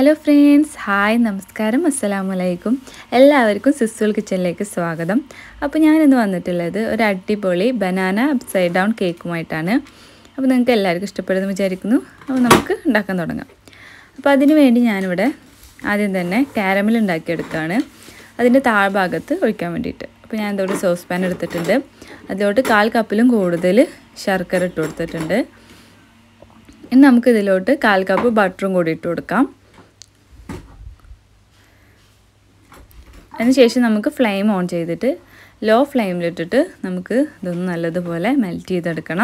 hello friends hi നമസ്കാരം അസ്സലാമു അലൈക്കും എല്ലാവർക്കും സിസ്സുൽ കിച്ചണിലേക്ക് സ്വാഗതം അപ്പോൾ ഞാനിന്ന് വന്നിട്ടുള്ളത് ഒരു അടിപൊളി ബനാന അപ്സൈഡ് ഡൗൺ കേക്കുമായിട്ടാണ് അപ്പോൾ നിങ്ങൾക്ക് എല്ലാവർക്കും ഇഷ്ടപ്പെടുമെന്ന് വിചാരിക്കുന്നു അപ്പോൾ നമുക്ക് ഉണ്ടാക്കാൻ തുടങ്ങാം അപ്പോൾ അതിന് വേണ്ടി ഞാനിവിടെ ആദ്യം തന്നെ കാരമൽ ഉണ്ടാക്കിയെടുക്കുകയാണ് അതിൻ്റെ താഴ്ഭാഗത്ത് ഒഴിക്കാൻ വേണ്ടിയിട്ട് അപ്പോൾ ഞാൻ ഇതോടെ സോസ് പാൻ എടുത്തിട്ടുണ്ട് അതിലോട്ട് കാൽ കപ്പിലും കൂടുതൽ ശർക്കര ഇട്ട് കൊടുത്തിട്ടുണ്ട് ഇനി നമുക്ക് ഇതിലോട്ട് കാൽ കപ്പ് ബട്ടറും കൂടി ഇട്ട് കൊടുക്കാം അതിനുശേഷം നമുക്ക് ഫ്ലെയിം ഓൺ ചെയ്തിട്ട് ലോ ഫ്ലെയിമിലിട്ടിട്ട് നമുക്ക് ഇതൊന്ന് നല്ലതുപോലെ മെൽറ്റ് ചെയ്തെടുക്കണം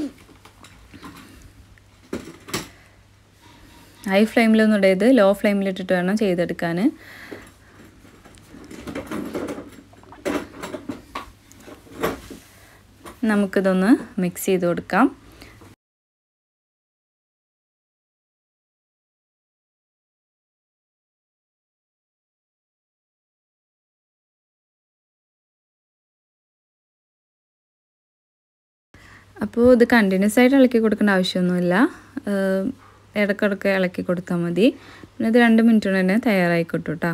ഹൈ ഫ്ലെയിമിലൊന്നും ഇടരുത് ലോ ഫ്ലെയിമിലിട്ടിട്ട് വേണം ചെയ്തെടുക്കാൻ നമുക്കിതൊന്ന് മിക്സ് ചെയ്ത് കൊടുക്കാം അപ്പോൾ ഇത് കണ്ടിന്യൂസ് ആയിട്ട് ഇളക്കി കൊടുക്കേണ്ട ആവശ്യമൊന്നുമില്ല ഇടയ്ക്കിടയ്ക്ക് ഇളക്കി കൊടുത്താൽ മതി പിന്നെ ഇത് രണ്ട് മിനിറ്റ് കൊണ്ട് തന്നെ തയ്യാറായി കിട്ടും കേട്ടോ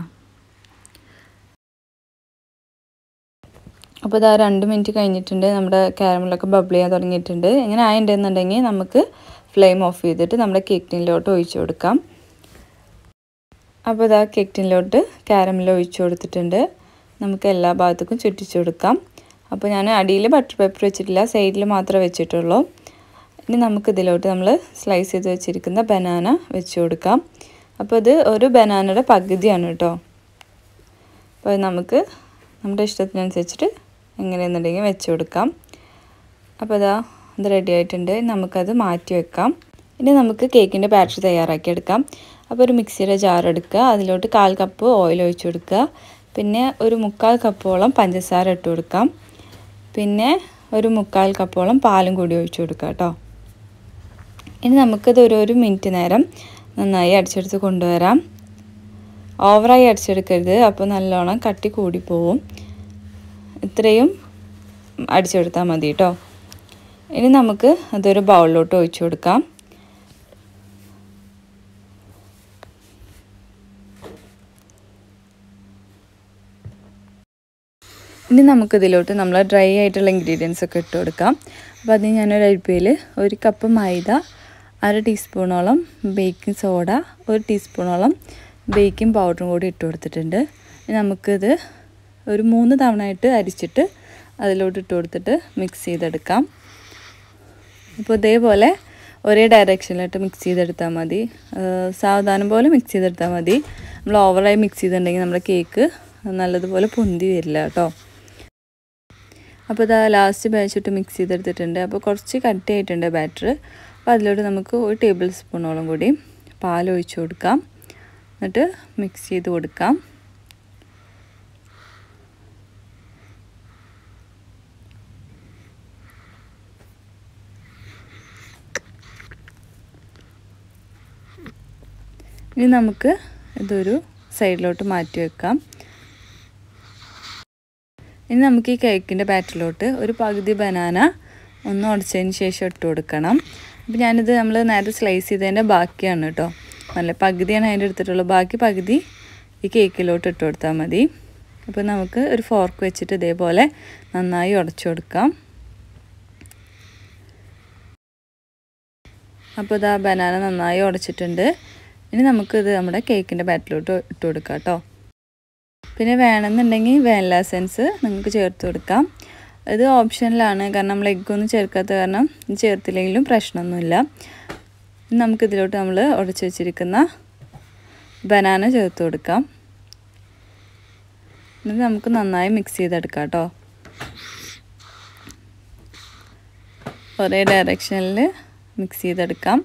അപ്പോൾ ഇതാ രണ്ട് മിനിറ്റ് കഴിഞ്ഞിട്ടുണ്ട് നമ്മുടെ കാരമലൊക്കെ ബബിൾ ചെയ്യാൻ തുടങ്ങിയിട്ടുണ്ട് ഇങ്ങനെ ആയിട്ടുണ്ടെന്നുണ്ടെങ്കിൽ നമുക്ക് ഫ്ലെയിം ഓഫ് ചെയ്തിട്ട് നമ്മുടെ കേക്ക് ടിന്നിലോട്ട് ഒഴിച്ചു കൊടുക്കാം അപ്പോൾ ഇതാ കേക്ക് ടിന്നിലോട്ട് കാരമൽ ഒഴിച്ചു കൊടുത്തിട്ടുണ്ട് നമുക്ക് എല്ലാ ഭാഗത്തേക്കും ചുറ്റിച്ചു കൊടുക്കാം അപ്പോൾ ഞാൻ അടിയിൽ ബട്ടർ പേപ്പർ വെച്ചിട്ടില്ല സൈഡിൽ മാത്രമേ വെച്ചിട്ടുള്ളൂ ഇനി നമുക്ക് ഇതിലോട്ട് നമ്മൾ സ്ലൈസ് ചെയ്ത് വെച്ചിരിക്കുന്ന ബനാന വെച്ച് കൊടുക്കാം അപ്പോൾ ഇത് ഒരു ബനാനയുടെ പകുതിയാണ് കേട്ടോ അപ്പോൾ നമുക്ക് നമ്മുടെ ഇഷ്ടത്തിനനുസരിച്ചിട്ട് എങ്ങനെയെന്നുണ്ടെങ്കിൽ വെച്ച് കൊടുക്കാം അപ്പോൾ അതാ ഇത് റെഡി ആയിട്ടുണ്ട് നമുക്കത് മാറ്റി വെക്കാം ഇനി നമുക്ക് കേക്കിൻ്റെ ബാറ്ററി തയ്യാറാക്കി എടുക്കാം അപ്പോൾ ഒരു മിക്സിയുടെ ജാർ എടുക്കുക അതിലോട്ട് കാൽ കപ്പ് ഓയിൽ ഒഴിച്ച് കൊടുക്കുക പിന്നെ ഒരു മുക്കാൽ കപ്പോളം പഞ്ചസാര ഇട്ട് കൊടുക്കാം പിന്നെ ഒരു മുക്കാൽ കപ്പോളം പാലും കൂടി ഒഴിച്ചു കൊടുക്കുക കേട്ടോ ഇനി നമുക്കിത് ഒരു ഒരു മിനിറ്റ് നേരം നന്നായി അടിച്ചെടുത്ത് കൊണ്ടുവരാം ഓവറായി അടിച്ചെടുക്കരുത് അപ്പോൾ നല്ലോണം കട്ടി കൂടി പോവും ഇത്രയും അടിച്ചെടുത്താൽ മതി കേട്ടോ ഇനി നമുക്ക് അതൊരു ബൗളിലോട്ട് ഒഴിച്ചു കൊടുക്കാം ഇനി നമുക്കിതിലോട്ട് നമ്മൾ ഡ്രൈ ആയിട്ടുള്ള ഇൻഗ്രീഡിയൻസ് ഒക്കെ ഇട്ട് കൊടുക്കാം അപ്പോൾ അതിന് ഞാനൊരു അരിപ്പയിൽ ഒരു കപ്പ് മൈദ അര ടീസ്പൂണോളം ബേക്കിംഗ് സോഡ ഒരു ടീസ്പൂണോളം ബേക്കിംഗ് പൗഡറും കൂടി ഇട്ട് കൊടുത്തിട്ടുണ്ട് ഇനി നമുക്കിത് ഒരു മൂന്ന് തവണ ആയിട്ട് അരിച്ചിട്ട് അതിലോട്ട് ഇട്ട് കൊടുത്തിട്ട് മിക്സ് ചെയ്തെടുക്കാം അപ്പോൾ ഇതേപോലെ ഒരേ ഡയറക്ഷനിലിട്ട് മിക്സ് ചെയ്തെടുത്താൽ മതി സാവധാനം പോലെ മിക്സ് ചെയ്തെടുത്താൽ മതി നമ്മൾ ഓവറായി മിക്സ് ചെയ്തിട്ടുണ്ടെങ്കിൽ നമ്മുടെ കേക്ക് നല്ലതുപോലെ പൊന്തി വരില്ല കേട്ടോ അപ്പോൾ ഇതാ ലാസ്റ്റ് ബാച്ചിട്ട് മിക്സ് ചെയ്തെടുത്തിട്ടുണ്ട് അപ്പോൾ കുറച്ച് കട്ടിയായിട്ടുണ്ട് ബാറ്റർ അപ്പോൾ അതിലോട്ട് നമുക്ക് ഒരു ടേബിൾ സ്പൂണോളം കൂടി പാൽ ഒഴിച്ച് കൊടുക്കാം എന്നിട്ട് മിക്സ് ചെയ്ത് കൊടുക്കാം ഇനി നമുക്ക് ഇതൊരു സൈഡിലോട്ട് മാറ്റി വെക്കാം ഇനി നമുക്ക് ഈ കേക്കിൻ്റെ ബാറ്ററിലോട്ട് ഒരു പകുതി ബനാന ഒന്ന് ഉടച്ചതിന് ശേഷം ഇട്ട് കൊടുക്കണം അപ്പോൾ ഞാനിത് നമ്മൾ നേരത്തെ സ്ലൈസ് ചെയ്തതിൻ്റെ ബാക്കിയാണ് കേട്ടോ നല്ല പകുതിയാണ് അതിൻ്റെ എടുത്തിട്ടുള്ളൂ ബാക്കി പകുതി ഈ കേക്കിലോട്ട് ഇട്ട് കൊടുത്താൽ മതി അപ്പോൾ നമുക്ക് ഒരു ഫോർക്ക് വെച്ചിട്ട് ഇതേപോലെ നന്നായി ഉടച്ചു കൊടുക്കാം അപ്പോൾ ഇതാ ബനാന നന്നായി ഉടച്ചിട്ടുണ്ട് ഇനി നമുക്കിത് നമ്മുടെ കേക്കിൻ്റെ ബാറ്റിലോട്ട് ഇട്ട് കൊടുക്കാം കേട്ടോ പിന്നെ വേണമെന്നുണ്ടെങ്കിൽ വാനില എസൻസ് നിങ്ങൾക്ക് ചേർത്ത് കൊടുക്കാം ഇത് ഓപ്ഷനിലാണ് കാരണം നമ്മൾ എഗ്ഗൊന്നും ചേർക്കാത്ത കാരണം ചേർത്തില്ലെങ്കിലും പ്രശ്നമൊന്നുമില്ല നമുക്കിതിലോട്ട് നമ്മൾ ഉടച്ച് വെച്ചിരിക്കുന്ന ബനാന ചേർത്ത് കൊടുക്കാം എന്നിട്ട് നമുക്ക് നന്നായി മിക്സ് ചെയ്തെടുക്കാം കേട്ടോ ഒരേ ഡയറക്ഷനിൽ മിക്സ് ചെയ്തെടുക്കാം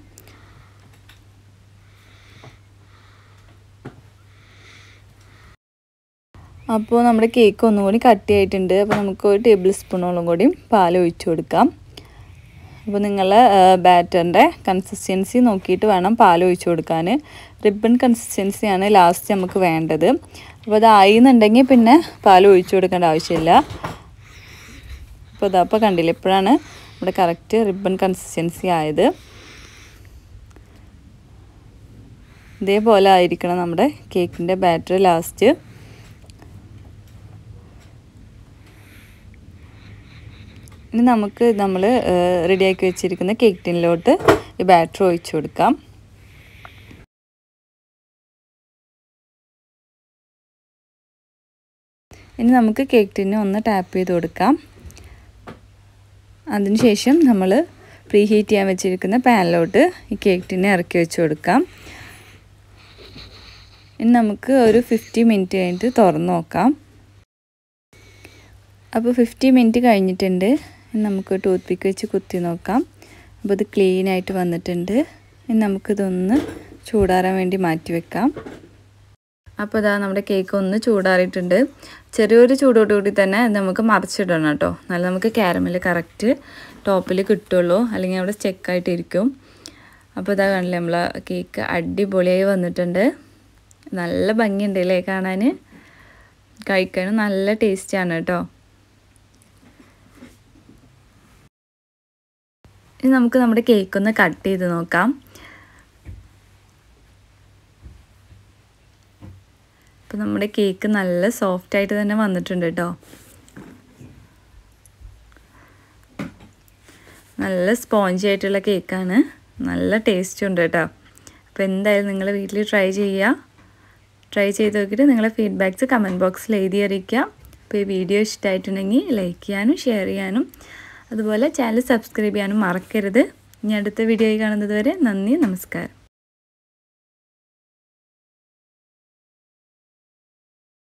അപ്പോൾ നമ്മുടെ കേക്ക് ഒന്നും കൂടി കട്ടിയായിട്ടുണ്ട് അപ്പോൾ നമുക്ക് ഒരു ടേബിൾ സ്പൂണോളം കൂടി പാൽ ഒഴിച്ചു കൊടുക്കാം അപ്പോൾ നിങ്ങൾ ബാറ്ററിൻ്റെ കൺസിസ്റ്റൻസി നോക്കിയിട്ട് വേണം പാൽ ഒഴിച്ചു കൊടുക്കാൻ റിബൺ കൺസിസ്റ്റൻസിയാണ് ലാസ്റ്റ് നമുക്ക് വേണ്ടത് അപ്പോൾ അതായി എന്നുണ്ടെങ്കിൽ പിന്നെ പാൽ ഒഴിച്ചു കൊടുക്കേണ്ട ആവശ്യമില്ല അപ്പോൾ അതപ്പോൾ കണ്ടില്ല ഇപ്പോഴാണ് നമ്മുടെ കറക്റ്റ് റിബൺ കൺസിസ്റ്റൻസി ആയത് ഇതേപോലെ ആയിരിക്കണം നമ്മുടെ കേക്കിൻ്റെ ബാറ്റർ ലാസ്റ്റ് ഇനി നമുക്ക് നമ്മൾ റെഡിയാക്കി വെച്ചിരിക്കുന്ന കേക്ക് ടിന്നിലോട്ട് ഈ ബാറ്റർ ഒഴിച്ചു കൊടുക്കാം ഇനി നമുക്ക് കേക്ക് ടിന്നെ ഒന്ന് ടാപ്പ് ചെയ്ത് കൊടുക്കാം അതിനുശേഷം നമ്മൾ പ്രീ ഹീറ്റ് ചെയ്യാൻ വെച്ചിരിക്കുന്ന പാനിലോട്ട് ഈ കേക്ക് ടിന്നെ ഇറക്കി വെച്ച് കൊടുക്കാം ഇനി നമുക്ക് ഒരു ഫിഫ്റ്റി മിനിറ്റ് കഴിഞ്ഞിട്ട് തുറന്ന് നോക്കാം അപ്പോൾ ഫിഫ്റ്റി മിനിറ്റ് കഴിഞ്ഞിട്ടുണ്ട് ഇനി നമുക്ക് ടൂത്ത് പിക്ക് വെച്ച് കുത്തി നോക്കാം അപ്പോൾ ഇത് ക്ലീൻ ആയിട്ട് വന്നിട്ടുണ്ട് ഇനി നമുക്കിതൊന്ന് ചൂടാറാൻ വേണ്ടി മാറ്റി വെക്കാം അപ്പോൾ ഇതാ നമ്മുടെ കേക്ക് ഒന്ന് ചൂടാറിയിട്ടുണ്ട് ചെറിയൊരു ചൂടോടുകൂടി തന്നെ നമുക്ക് മറിച്ചിടണം കേട്ടോ എന്നാലും നമുക്ക് ക്യാരമൽ കറക്റ്റ് ടോപ്പിൽ കിട്ടുള്ളൂ അല്ലെങ്കിൽ അവിടെ സ്റ്റെക്കായിട്ടിരിക്കും അപ്പോൾ ഇതാ കാണില്ലേ നമ്മൾ കേക്ക് അടിപൊളിയായി വന്നിട്ടുണ്ട് നല്ല ഭംഗിയുണ്ട് അല്ലേ കാണാൻ കഴിക്കാനും നല്ല ടേസ്റ്റാണ് കേട്ടോ ഇനി നമുക്ക് നമ്മുടെ കേക്ക് ഒന്ന് കട്ട് ചെയ്ത് നോക്കാം അപ്പോൾ നമ്മുടെ കേക്ക് നല്ല സോഫ്റ്റ് ആയിട്ട് തന്നെ വന്നിട്ടുണ്ട് കേട്ടോ നല്ല സ്പോഞ്ചി ആയിട്ടുള്ള കേക്കാണ് നല്ല ടേസ്റ്റ് ഉണ്ട് കേട്ടോ അപ്പോൾ എന്തായാലും നിങ്ങൾ വീട്ടിൽ ട്രൈ ചെയ്യുക ട്രൈ ചെയ്ത് നോക്കിയിട്ട് നിങ്ങളെ ഫീഡ്ബാക്ക്സ് കമൻറ്റ് ബോക്സിൽ എഴുതി അറിയിക്കുക അപ്പോൾ ഈ വീഡിയോ ഇഷ്ടമായിട്ടുണ്ടെങ്കിൽ ലൈക്ക് ചെയ്യാനും ഷെയർ ചെയ്യാനും അതുപോലെ ചാനൽ സബ്സ്ക്രൈബ് ചെയ്യാനും മറക്കരുത് ഇനി അടുത്ത വീഡിയോയിൽ കാണുന്നത് വരെ നന്ദി നമസ്കാരം